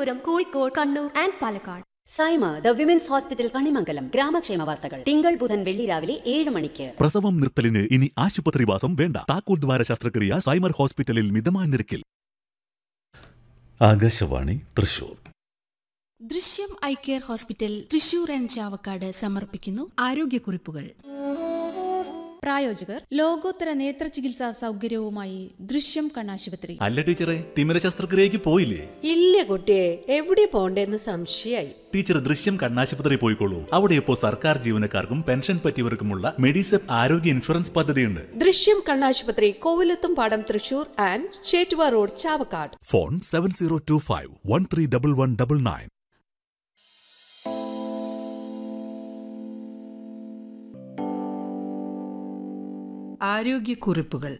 Malappuram Kozhikode Kannur and Palakkad Saima the women's hospital Kanimangalam ഗ്രാമക്ഷേമ വാർത്തകൾ തിങ്കൾ ബുധൻ വെള്ളി രാവിലെ ഏഴ് മണിക്ക് പ്രസവം നിർത്തലിന് ഇനി ആശുപത്രിവാസം വേണ്ട താക്കോൽ ദ്വാര ശസ്ത്രക്രിയ സൈമർ ഹോസ്പിറ്റലിൽ മിതമായ നിരക്കിൽ Akashvani Thrissur Drishyam eye care hospital Thrissur and Chavakkad സമർപ്പിക്കുന്നു ആരോഗ്യക്കുറിപ്പുകൾ പ്രായോജകർ ലോകോത്തര നേത്ര ചികിത്സാ സൗകര്യവുമായി ദൃശ്യം കണ്ണാശുപത്രി അല്ല ടീച്ചറെ തിമിര ശസ്ത്രക്രിയക്ക് പോയില്ലേ ഇല്ല കുട്ടിയെ എവിടെ പോണ്ടെന്ന് സംശയായി ടീച്ചർ ദൃശ്യം കണ്ണാശുപത്രി പോയിക്കോളൂ അവിടെ ഇപ്പോൾ സർക്കാർ ജീവനക്കാർക്കും പെൻഷൻ പറ്റിയവർക്കുമുള്ള മെഡിസെപ്പ് ആരോഗ്യ ഇൻഷുറൻസ് പദ്ധതിയുണ്ട് ദൃശ്യം കണ്ണാശുപത്രി Kovilathumpadam Thrissur and Chettuva road Chavakkad phone seven zero two five one three double one double nine ആരോഗ്യക്കുറിപ്പുകൾ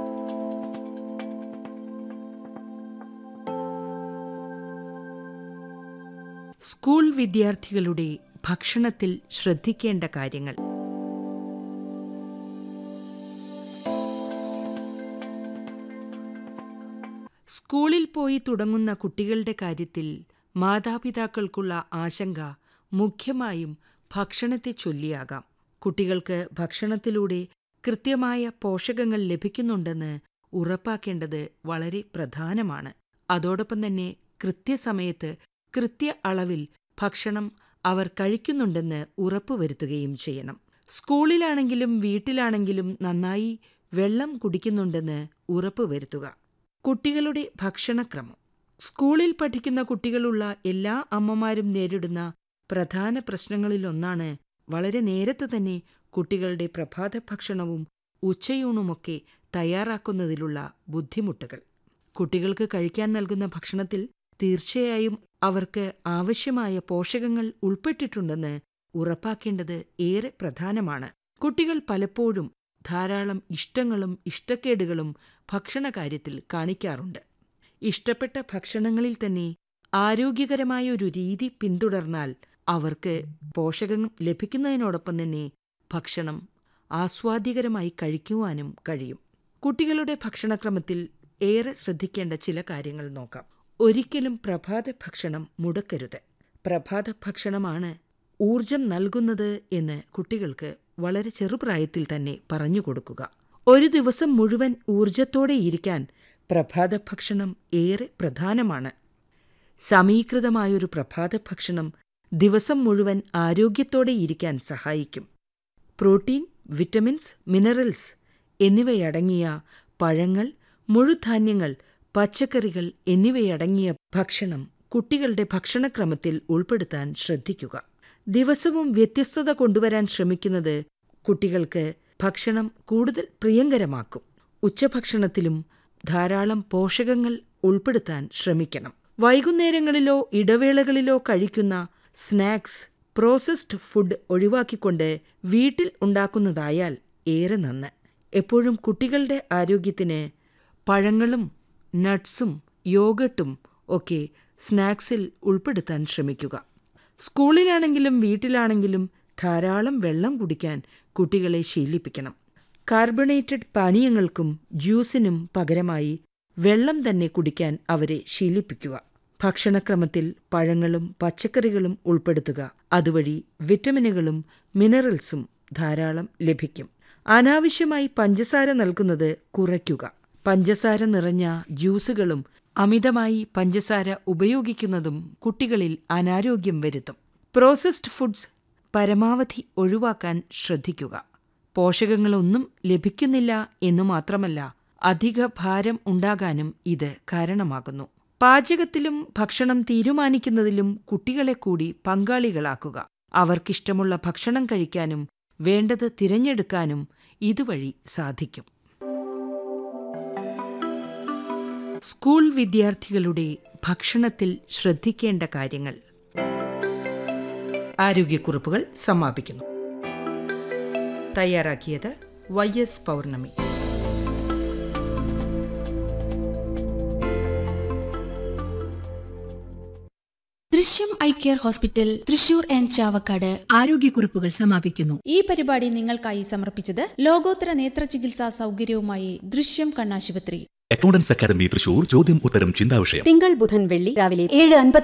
സ്കൂൾ വിദ്യാർത്ഥികളുടെ ഭക്ഷണത്തിൽ ശ്രദ്ധിക്കേണ്ട കാര്യങ്ങൾ സ്കൂളിൽ പോയി തുടങ്ങുന്ന കുട്ടികളുടെ കാര്യത്തിൽ മാതാപിതാക്കൾക്കുള്ള ആശങ്ക മുഖ്യമായും ഭക്ഷണത്തെ ചൊല്ലിയാകാം കുട്ടികൾക്ക് ഭക്ഷണത്തിലൂടെ കൃത്യമായ പോഷകങ്ങൾ ലഭിക്കുന്നുണ്ടെന്ന് ഉറപ്പാക്കേണ്ടത് വളരെ പ്രധാനമാണ് അതോടൊപ്പം തന്നെ കൃത്യസമയത്ത് കൃത്യ അളവിൽ ഭക്ഷണം അവർ കഴിക്കുന്നുണ്ടെന്ന് ഉറപ്പുവരുത്തുകയും ചെയ്യണം സ്കൂളിലാണെങ്കിലും വീട്ടിലാണെങ്കിലും നന്നായി വെള്ളം കുടിക്കുന്നുണ്ടെന്ന് ഉറപ്പുവരുത്തുക കുട്ടികളുടെ ഭക്ഷണക്രമം സ്കൂളിൽ പഠിക്കുന്ന കുട്ടികളുള്ള എല്ലാ അമ്മമാരും നേരിടുന്ന പ്രധാന പ്രശ്നങ്ങളിലൊന്നാണ് വളരെ നേരത്തെ തന്നെ കുട്ടികളുടെ പ്രഭാത ഭക്ഷണവും ഉച്ചയൂണുമൊക്കെ തയ്യാറാക്കുന്നതിലുള്ള ബുദ്ധിമുട്ടുകൾ കുട്ടികൾക്ക് കഴിക്കാൻ നൽകുന്ന ഭക്ഷണത്തിൽ തീർച്ചയായും അവർക്ക് ആവശ്യമായ പോഷകങ്ങൾ ഉൾപ്പെട്ടിട്ടുണ്ടെന്ന് ഉറപ്പാക്കേണ്ടത് ഏറെ പ്രധാനമാണ് കുട്ടികൾ പലപ്പോഴും ധാരാളം ഇഷ്ടങ്ങളും ഇഷ്ടക്കേടുകളും ഭക്ഷണകാര്യത്തിൽ കാണിക്കാറുണ്ട് ഇഷ്ടപ്പെട്ട ഭക്ഷണങ്ങളിൽ തന്നെ ആരോഗ്യകരമായ ഒരു രീതി പിന്തുടർന്നാൽ അവർക്ക് പോഷകം ലഭിക്കുന്നതിനോടൊപ്പം തന്നെ ഭക്ഷണം ആസ്വാദ്യകരമായി കഴിക്കുവാനും കഴിയും കുട്ടികളുടെ ഭക്ഷണക്രമത്തിൽ ഏറെ ശ്രദ്ധിക്കേണ്ട ചില കാര്യങ്ങൾ നോക്കാം ഒരിക്കലും പ്രഭാത ഭക്ഷണം മുടക്കരുത് പ്രഭാത ഭക്ഷണമാണ് ഊർജം നൽകുന്നത് എന്ന് കുട്ടികൾക്ക് വളരെ ചെറുപ്രായത്തിൽ തന്നെ പറഞ്ഞു കൊടുക്കുക ഒരു ദിവസം മുഴുവൻ ഊർജത്തോടെ ഇരിക്കാൻ പ്രഭാത ഭക്ഷണം ഏറെ പ്രധാനമാണ് സമീകൃതമായൊരു പ്രഭാത ഭക്ഷണം ദിവസം മുഴുവൻ ആരോഗ്യത്തോടെ ഇരിക്കാൻ സഹായിക്കും പ്രോട്ടീൻ വിറ്റമിൻസ് മിനറൽസ് എന്നിവയടങ്ങിയ പഴങ്ങൾ മുഴുധാന്യങ്ങൾ പച്ചക്കറികൾ എന്നിവയടങ്ങിയ ഭക്ഷണം കുട്ടികളുടെ ഭക്ഷണക്രമത്തിൽ ഉൾപ്പെടുത്താൻ ശ്രദ്ധിക്കുക ദിവസവും വ്യത്യസ്തത കൊണ്ടുവരാൻ ശ്രമിക്കുന്നത് കുട്ടികൾക്ക് ഭക്ഷണം കൂടുതൽ പ്രിയങ്കരമാക്കും ഉച്ചഭക്ഷണത്തിലും ധാരാളം പോഷകങ്ങൾ ഉൾപ്പെടുത്താൻ ശ്രമിക്കണം വൈകുന്നേരങ്ങളിലോ ഇടവേളകളിലോ കഴിക്കുന്ന സ്നാക്സ് പ്രോസസ്ഡ് ഫുഡ് ഒഴിവാക്കിക്കൊണ്ട് വീട്ടിൽ ഉണ്ടാക്കുന്നതായാൽ ഏറെ നന്ന് എപ്പോഴും കുട്ടികളുടെ ആരോഗ്യത്തിന് പഴങ്ങളും നട്ട്സും യോഗട്ടും ഒക്കെ സ്നാക്സിൽ ഉൾപ്പെടുത്താൻ ശ്രമിക്കുക സ്കൂളിലാണെങ്കിലും വീട്ടിലാണെങ്കിലും ധാരാളം വെള്ളം കുടിക്കാൻ കുട്ടികളെ ശീലിപ്പിക്കണം കാർബണേറ്റഡ് പാനീയങ്ങൾക്കും ജ്യൂസിനും പകരമായി വെള്ളം തന്നെ കുടിക്കാൻ അവരെ ശീലിപ്പിക്കുക ഭക്ഷണക്രമത്തിൽ പഴങ്ങളും പച്ചക്കറികളും ഉൾപ്പെടുത്തുക അതുവഴി വിറ്റമിനുകളും മിനറൽസും ധാരാളം ലഭിക്കും അനാവശ്യമായി പഞ്ചസാര നൽകുന്നത് കുറയ്ക്കുക പഞ്ചസാര നിറഞ്ഞ ജ്യൂസുകളും അമിതമായി പഞ്ചസാര ഉപയോഗിക്കുന്നതും കുട്ടികളിൽ അനാരോഗ്യം വരുത്തും പ്രോസസ്ഡ് ഫുഡ്സ് പരമാവധി ഒഴിവാക്കാൻ ശ്രദ്ധിക്കുക പോഷകങ്ങളൊന്നും ലഭിക്കുന്നില്ല എന്നു മാത്രമല്ല അധിക ഭാരം ഉണ്ടാകാനും ഇത് കാരണമാകുന്നു പാചകത്തിലും ഭക്ഷണം തീരുമാനിക്കുന്നതിലും കുട്ടികളെ കൂടി പങ്കാളികളാക്കുക അവർക്കിഷ്ടമുള്ള ഭക്ഷണം കഴിക്കാനും വേണ്ടത് തിരഞ്ഞെടുക്കാനും ഇതുവഴി സാധിക്കും സ്കൂൾ വിദ്യാർത്ഥികളുടെ ഭക്ഷണത്തിൽ ശ്രദ്ധിക്കേണ്ട കാര്യങ്ങൾ ആരോഗ്യക്കുറിപ്പുകൾ സമാപിക്കുന്നു തയ്യാറാക്കിയത് Y S Pournami Drishyam eye care hospital Thrissur and Chavakkad ആരോഗ്യക്കുറിപ്പുകൾ സമാപിക്കുന്നു ഈ പരിപാടി നിങ്ങൾക്കായി സമർപ്പിച്ചത് ലോകോത്തര നേത്ര ചികിത്സാ സൗകര്യവുമായി ദൃശ്യം കണ്ണാശുപത്രി അക്കൗണ്ടൻസ് അക്കാദമി തൃശൂർ ചോദ്യം ഉത്തരം ചിന്താവിഷയം തിങ്കൾ ബുധൻ വെള്ളി രാവിലെ ഏഴ്